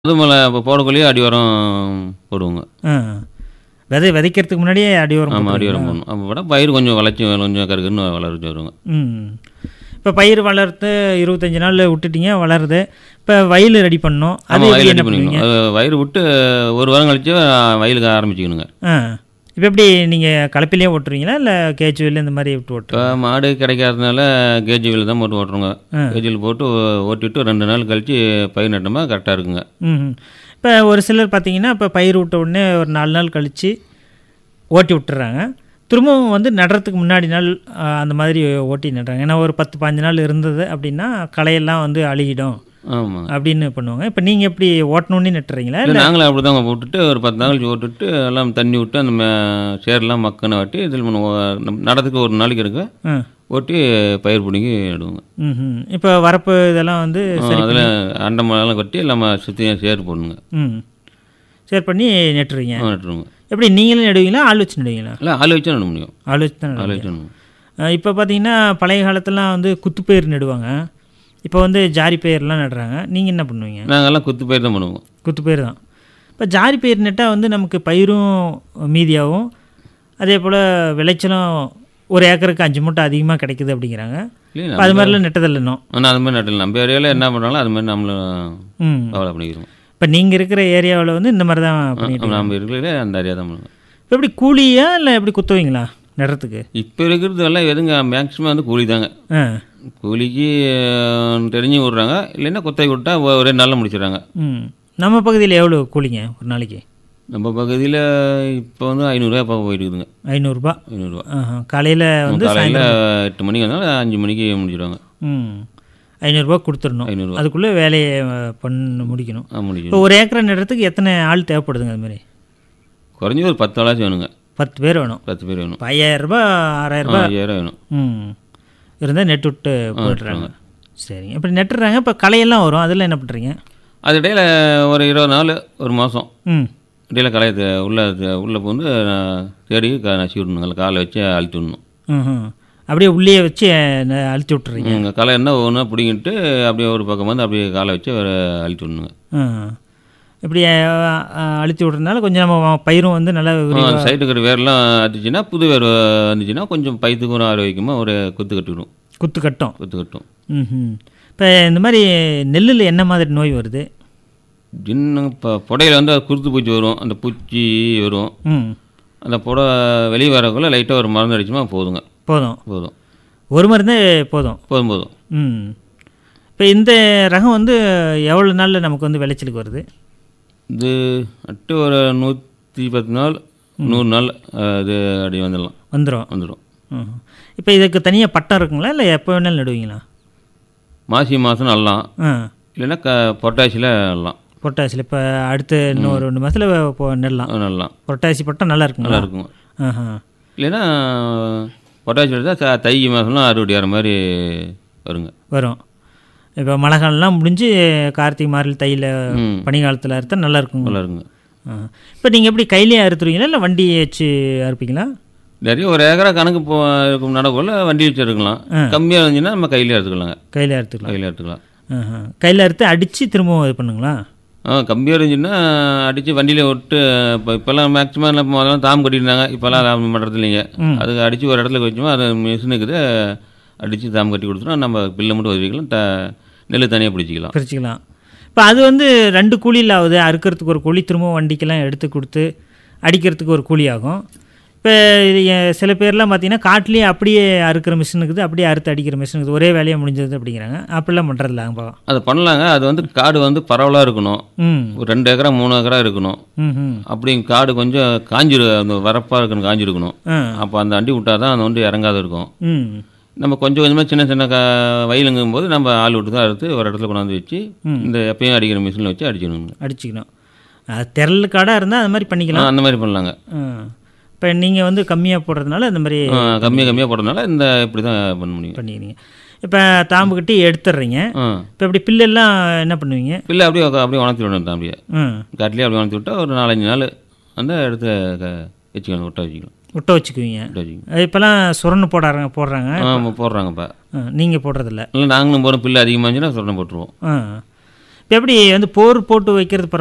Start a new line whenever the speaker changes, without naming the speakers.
அது மேலே இப்போ போடக்குள்ளேயே அடி உரம் போடுவோங்க
ஆ விதை விதைக்கிறதுக்கு முன்னாடியே அடி உரம்
ஆமாம் அடி உரம்
போட்டுருவீங்களா?
போடணும் அப்போ விட பயிர் கொஞ்சம் வளர்ச்சி கொஞ்சம் கருக்குன்னு வளர்ச்சி வருங்க
ம் இப்போ பயிர் வளர்த்து இருபத்தஞ்சி நாள் விட்டுட்டீங்க வளருது இப்போ வயல் ரெடி பண்ணோம் அது
ஆமாம்
எப்படி
வயல்
என்ன
ரெடி
பண்ணுவீங்க
பண்ணிக்கணும் அது வயிறு விட்டு ஒரு வாரம் கழிச்சு வயலுக்கு ஆரம்பிச்சுக்கணுங்க
ஆ இப்போ எப்படி நீங்கள் கலப்பிலேயே ஓட்டுறீங்களா இல்லை கேச்சுவில் இந்த மாதிரி விட்டு
இப்போ
ஓட்டுறீங்க
மாடு கிடைக்காதனால கேஜிவில் தான் போட்டு ஓட்டுறோங்க
ஆ.
கேஜிவில் போட்டு ஓட்டிவிட்டு ரெண்டு நாள் கழித்து பயிர் நட்டோமா கரெக்டாக இருக்குங்க
ம் இப்போ ஒரு சிலர் பார்த்தீங்கன்னா இப்போ பயிர் விட்ட உடனே ஒரு நாலு நாள் கழித்து ஓட்டி விட்டுறாங்க திரும்பவும் வந்து நடுறதுக்கு முன்னாடி நாள் ஆ, அந்த மாதிரி ஓட்டி நடுறாங்க ஏன்னா ஒரு பத்து பாஞ்சு நாள் இருந்தது அப்படின்னா களையெல்லாம் வந்து அழுகிடும்
ஆமாங்க
அப்படின்னு பண்ணுவாங்க இப்போ நீங்கள் எப்படி ஓட்டணுன்னே நட்டுறீங்களா
இல்லை
இல்லை
நாங்களும் அப்படி தாங்க போட்டுட்டு ஒரு பத்து நாள் கழிச்சு ஓட்டுட்டு எல்லாம் தண்ணி விட்டு அந்த மே- சேரெல்லாம் மக்குன்னு வாட்டி இதில் நடத்துக்கு ஒரு நாளைக்கு இருக்கு
ஆ
ஓட்டி பயிர் பிடிங்கி நடுவோங்க
ம் இப்போ வரப்பு இதெல்லாம் வந்து சரி
அதில் அண்டை மழைலாம் கொட்டி எல்லாம் சுற்றி சேர் போடணுங்க
ம் சரி பண்ணி நட்டுறீங்க
ஆ, நட்டுருவோங்க
எப்படி நீங்களும் நடுவீங்களா ஆள் வச்சு நடுவீங்களா
இல்லை ஆள் வச்சா நட முடியும்
ஆள் வச்சு தான்
ஆள்
நடுவீங்க
வச்சு நடுவோம்
இப்போ பார்த்தீங்கன்னா பழைய காலத்துலாம் வந்து குத்துப்பயிர் நடுவாங்க இப்போ வந்து ஜாரி பயிர்லாம் நடுறாங்க நீங்கள் என்ன பண்ணுவீங்க
நாங்கள்லாம் குத்து பயிர் தான் பண்ணுவோம்
குத்துப்பயிர் தான் இப்போ ஜாரி பயிர் நட்டால் வந்து நமக்கு பயிரும் மீதியாகும் அதே போல் விளைச்சலும் ஒரு ஏக்கருக்கு அஞ்சு மூட்டை அதிகமாக கிடைக்குது அப்படிங்கிறாங்க
இல்லையா
இப்போ அது மாதிரிலாம் நட்டதில்லை இன்னும்
ஆனால் அது மாதிரி நட்டல நம்ம ஏரியாவில் என்ன பண்ணுறாலும் அது மாதிரி நம்மளும்
ம்
டெவலப் பண்ணிக்கிறோம்
இப்போ நீங்கள் இருக்கிற ஏரியாவில் வந்து இந்த மாதிரி தான் பண்ணிட்டு இருக்கீங்க.
நம்ம இருக்கிற அந்த ஏரியா தான் பண்ணுவோம்
இப்போ எப்படி கூலியா இல்லை எப்படி குத்துவீங்களா நடுறதுக்கு
இப்போ இருக்கிறது எல்லாம் எதுங்க மேக்ஸிமம் வந்து கூலி தாங்க
ஆ
கூலிக்கு அஹ், தெரிஞ்சு விட்றாங்க இல்லைன்னா குத்தகை விட்டா ஒ- ஒரே நாளில் முடிச்சிடுறாங்க
ம் நம்ம பகுதியில் எவ்வளோ கூலிங்க ஒரு நாளைக்கு
நம்ம பகுதியில் இப்போ வந்து ஐநூறுரூவா பக்கம் போயிட்டு இருக்குதுங்க
ஐநூறுரூபா
ஐநூறுரூவா
ஆஹா காலையில் வந்து
காலையில் எட்டு மணிக்கு வந்தாலும் அஞ்சு மணிக்கு முடிச்சிடுவாங்க
ம் ஐநூறுரூபா கொடுத்துடணும்
ஐநூறுரூவா
அதுக்குள்ளே வேலையை அஹ், பண்ண முடிக்கணும்
ஆ முடிச்சிடும்
இப்போ ஒரு ஏக்கரை நடுறதுக்கு எத்தனை ஆள் தேவைப்படுதுங்க அது மாதிரி
குறைஞ்சது ஒரு பத்து ஆளாச்சும் வேணுங்க
பத்து பேர் வேணும்
பத்து பேர் வேணும்
இப்போ ஐயாயிரரூபா ஆறாயிரம்
ஆ,
ரூபாய்
ஐயாயிரம் வேணும்
ம் இருந்தால் நெட் விட்டு போயிடுறாங்க சரிங்க இப்போ நட்டுறாங்க இப்போ களையெல்லாம் வரும் அதெல்லாம் என்ன பண்ணுறீங்க
அது இடையில ஒரு இருபது நாள் ஒரு மாதம்
ம்
இடையில கலையை தே- உள்ள தே- உள்ள வந்து நான் தேடி க- நசி விடணுங்க காலை வச்சு அழுத்தி விடணும்
ம் அப்படியே உள்ளே வச்சு அஹ், அழுத்தி விட்டுறீங்க
உங்கள் களை என்ன ஒவ்வொன்றா பிடிங்கிட்டு அப்படியே ஒரு பக்கம் வந்து அப்படியே காலை வச்சு ஒரு அழுத்தி விடணுங்க
ம் இப்படி அஹ், அஹ், அழுத்தி விட்றதுனால கொஞ்சம் நம்ம பயிரும் வந்து நல்லா விரிவா-
அந்த சைடு இருக்கிற வேர்லாம் அடிச்சுன்னா புது வேர் வந்துச்சுன்னா கொஞ்சம் பைத்துக்கு ஒரு ஆரோக்கியமாக ஒரு குத்து கட்டிவிடும்
குத்து கட்டும்
குத்து கட்டும்
ம் இப்போ இந்த மாதிரி நெல்லில் என்ன மாதிரி நோய் வருது
இன்னும் இப்போ புடையில வந்து அது குருத்து பூச்சி வரும் அந்த பூச்சி வரும்
ம்
அந்த புடை வெளியே வரக்குள்ள லைட்டாக ஒரு மருந்து அடிச்சுமா போதுங்க
போதும்
போதும்
ஒரு மருந்தே போதும்
போதும் போதும்
ம் இப்போ இந்த ரகம் வந்து எவ்வளோ நாளில் நமக்கு வந்து விளைச்சலுக்கு வருது
இது அட்டு ஒரு நூற்றி பத்து நாள் நூறு நாள் அஹ், இது அடி வந்துடலாம்
வந்துடும்
வந்துடும்
ம் இப்போ இதுக்கு தனியாக பட்டம் இருக்குங்களா இல்லை எப்போ வேணாலும் நடுவீங்களா
மாசி மாதம் நடலாம்
ஆ
இல்லைன்னா க பொட்டாசியில் நடலாம்
பொட்டாசியில் இப்போ அடுத்து இன்னும் ஒரு ரெண்டு மாதத்தில் இப்போ நடலாம்
அது நடலாம்
பொட்டாசி பட்டம் நல்லா
நல்லா
இருக்குங்களா
இருக்குங்க
ஆஹா
இல்லைன்னா பொட்டாசி எடுத்தால் தை மாதம்லாம் அறுவடை ஆகிற மாதிரி வருங்க
வரும் இப்போ மழை காலம்லாம் முடிஞ்சு கார்த்திகை மார்கழி தையில்
ம்
பனிக்காலத்தில் அறுத்தா நல்லா இருக்குங்க
நல்லா இருக்குங்க
இப்போ நீங்கள் எப்படி கையிலேயே அறுத்துருவீங்களா இல்லை வண்டி வச்சு அறுப்பீங்களா
நிறைய ஒரு ஏக்கரா கணக்கு போ இருக்கும் நடக்குள்ள வண்டி வச்சு எடுக்கலாம்
ஆ.
கம்மியாக இருந்துச்சுன்னா நம்ம கையிலே எடுத்துக்கலாங்க
கையில் அறுத்துக்கலாம்
கையில் எடுத்துக்கலாம்
ஆஹா கையில் அறுத்து அடித்து திரும்பவும் இது பண்ணுங்களா
ஆ கம்மியாக இருந்துச்சுன்னா அடித்து வண்டியில் விட்டு இப்போ இப்போல்லாம் மேக்ஸிமம் இப்போ முதல்ல தாம் கட்டியிருந்தாங்க இப்போல்லாம் தாம் பண்ணுறது இல்லைங்க
ம்.
அதுக்கு அடித்து ஒரு இடத்துல வச்சோமா அது மிஷினுக்குது அடித்து தாம் கட்டி கொடுத்துட்டோம் நம்ம பில்லை மட்டும் உதவிக்கலாம் த நெல் தனியாக பிடிச்சிக்கலாம்
பிரிச்சுக்கலாம் இப்போ அது வந்து ரெண்டு கூலியில் ஆகுது அறுக்கிறதுக்கு ஒரு கூலி திரும்பவும் வண்டிக்கெல்லாம் எடுத்து கொடுத்து அடிக்கிறதுக்கு ஒரு கூலி ஆகும் இப்போ இது எ- சில பேர்லாம் பார்த்தீங்கன்னா காட்டிலேயே அப்படியே அறுக்கிற மிஷின் இருக்குது அப்படியே அறுத்து அடிக்கிற மிஷின் இருக்குது ஒரே வேலையாக முடிஞ்சது அப்படிங்கிறாங்க அப்படிலாம் பண்ணுறதில்ல அங்கே
அது பண்ணலாங்க அது வந்து காடு வந்து பரவலாக இருக்கணும்
ம்
ஒரு ரெண்டு ஏக்கரா மூணு ஏக்கரா இருக்கணும்
ம் ம்
அப்படி காடு கொஞ்சம் காஞ்சிரு அந்த வரப்பாக இருக்கணும் காஞ்சிருக்கணும்
ஆ
அப்போ அந்த அண்டி விட்டால் தான் அது வந்து இறங்காத இருக்கும்
ம்
நம்ம கொஞ்சம் கொஞ்சமாக சின்ன சின்ன க வயலுங்கும் போது நம்ம ஆள் விட்டு தான் அறுத்து ஒரு இடத்துல கொண்டாந்து வச்சு
ம்.
இந்த எப்பயும் அடிக்கிற மிஷினில் வச்சு அடிச்சிடணுங்க
அடிச்சுக்கணும் அது திரள் காடாக இருந்தால் அது மாதிரி
ஆ,
பண்ணிக்கலாம்
அந்த மாதிரி பண்ணலாங்க
இப்போ நீங்கள் வந்து கம்மியாக போடுறதுனால அந்த மாதிரி
கம்மியாக கம்மியாக போடுறதுனால இந்த இப்படி தான் பண்ண முடியும்
பண்ணிக்கிறீங்க இப்போ தாம்பு கட்டி எடுத்துடுறீங்க
ஆ
இப்போ இப்படி பில்லெல்லாம் என்ன பண்ணுவீங்க
இல்லை அப்படியே உக்கா- அப்படியே உணர்த்தி விடணும் தான் அப்படியே
ம்
காட்டிலே அப்படியே உணர்த்தி விட்டா ஒரு நாலஞ்சு நாள் அந்த இடத்த க- வச்சுக்கணும் விட்ட வச்சுக்கணும்
விட்ட வச்சுக்குவீங்க
விட்ட வச்சுக்கணும்
அது இப்போல்லாம் சுரண்டு போடுறாங்க போடுறாங்க
ஆ போடுறாங்கப்பா
நீங்கள் போடுறதில்ல
இல்லை நாங்களும் போகிறோம் பில்லு அதிகமாக இருந்துச்சுன்னா சொன்ன போட்டுருவோம்
ஆ இப்போ எப்படி வந்து போர் போட்டு வைக்கிறது